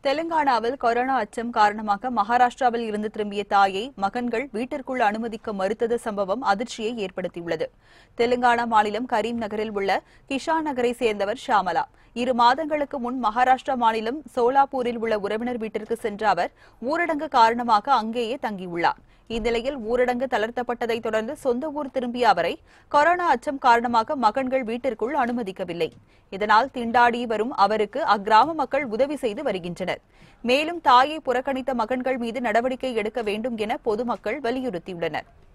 தெலுங்கானாவில் கொரோனா அச்சம் காரணமாக மகாராஷ்டிராவில் இருந்து திரும்பிய தாயை மகன்கள் வீட்டிற்குள் அனுமதிக்க மறுத்தது சம்பவம் அதிர்ச்சியை ஏற்படுத்தியுள்ளது தெலுங்கானா மாநிலம் கரீம் நகரில் உள்ள கிஷான் நகரை சேர்ந்தவர் ஷாமலா இரு மாதங்களுக்கு முன் மகாராஷ்டிரா மாநிலம் சோலாப்பூரில் உள்ள உறவினர் வீட்டிற்கு சென்ற அவர் ஊரடங்கு காரணமாக அங்கேயே தங்கியுள்ளார் இந்நிலையில் ஊரடங்கு தளர்த்தப்பட்டதை தொடர்ந்து சொந்த ஊர் திரும்பிய அவரை கொரோனா அச்சம் காரணமாக மகன்கள் வீட்டிற்குள் அனுமதிக்கவில்லை இதனால் திண்டாடி வரும் அவருக்கு அக்கிராம மக்கள் உதவி செய்து வருகின்றனர் மேலும் தாயை புறக்கணித்த மகன்கள் மீது நடவடிக்கை எடுக்க வேண்டும் என பொதுமக்கள் வலியுறுத்தியுள்ளனர்